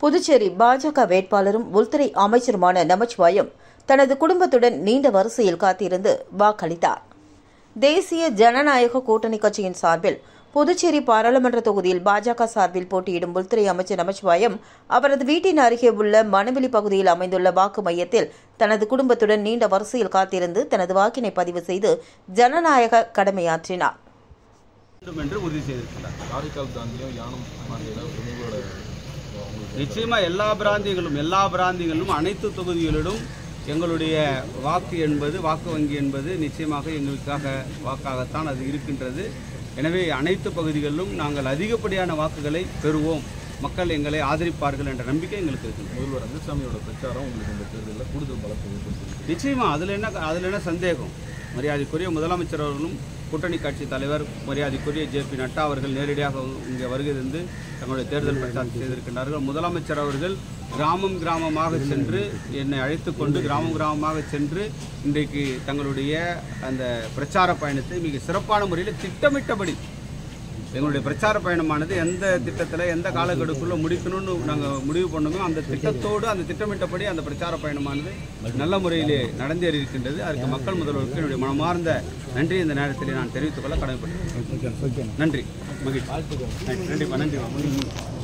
புதுச்சேரி பாஜக வேட்பாளரும் உள்துறை அமைச்சருமான நமச்சிவாயம் தனது குடும்பத்துடன் நீண்ட வரிசையில் காத்திருந்து வாக்களித்தார் தேசிய ஜனநாயக கூட்டணி கட்சியின் சார்பில் புதுச்சேரி பாராளுமன்ற தொகுதியில் பாஜக சார்பில் போட்டியிடும் உள்துறை அமைச்சர் நமச்சிவாயம் அவரது வீட்டின் அருகே உள்ள மணவெளி பகுதியில் அமைந்துள்ள வாக்கு மையத்தில் தனது குடும்பத்துடன் நீண்ட வரிசையில் காத்திருந்து தனது வாக்கினை பதிவு செய்து ஜனநாயக கடமையாற்றினார் வேண்டும் என்று உறுதி செய்திருக்கிறார் காரைக்கால் பிராந்தியம் யானம் மாநிலம் உங்களோட உங்களுக்கு நிச்சயமா எல்லா பிராந்தியங்களும் எல்லா பிராந்தியங்களிலும் அனைத்து தொகுதிகளிலும் எங்களுடைய வாக்கு என்பது வாக்கு வங்கி என்பது நிச்சயமாக எங்களுக்காக வாக்காகத்தான் அது இருக்கின்றது எனவே அனைத்து பகுதிகளிலும் நாங்கள் அதிகப்படியான வாக்குகளை பெறுவோம் மக்கள் எங்களை ஆதரிப்பார்கள் என்ற நம்பிக்கை எங்களுக்கு இருக்கின்றது முதல்வர் ரங்கசாமியோட பிரச்சாரம் உங்களுக்கு இந்த தேர்தலில் கூடுதல் பலத்தை ஏற்படுத்தியிருக்கு நிச்சயமா அதில் என்ன அதில் என்ன சந்தேகம் மரியாதைக்குரிய முதலமைச்சர் அவர்களும் கூட்டணி கட்சி தலைவர் மரியாதைக்குரிய ஜே பி நட்டா அவர்கள் நேரடியாக இங்கே வருகை தந்து தங்களுடைய தேர்தல் பிரச்சாரம் செய்திருக்கின்றார்கள் முதலமைச்சர் அவர்கள் கிராமம் கிராமமாக சென்று என்னை அழைத்து கொண்டு கிராமம் கிராமமாக சென்று இன்றைக்கு தங்களுடைய அந்த பிரச்சார பயணத்தை மிக சிறப்பான முறையில் திட்டமிட்டபடி எங்களுடைய பிரச்சார பயணமானது எந்த திட்டத்தில் எந்த காலக்கெடுக்குள்ள முடிக்கணும்னு நாங்கள் முடிவு பண்ணோமோ அந்த திட்டத்தோடு அந்த திட்டமிட்டபடி அந்த பிரச்சார பயணமானது நல்ல முறையிலே நடந்தேறி இருக்கின்றது அதற்கு மக்கள் முதல்வருக்கு என்னுடைய மனமார்ந்த நன்றி இந்த நேரத்தில் நான் தெரிவித்துக் கொள்ள கடமைப்பட்டேன் நன்றி மகிழ்ச்சி நன்றி நன்றிப்பா நன்றி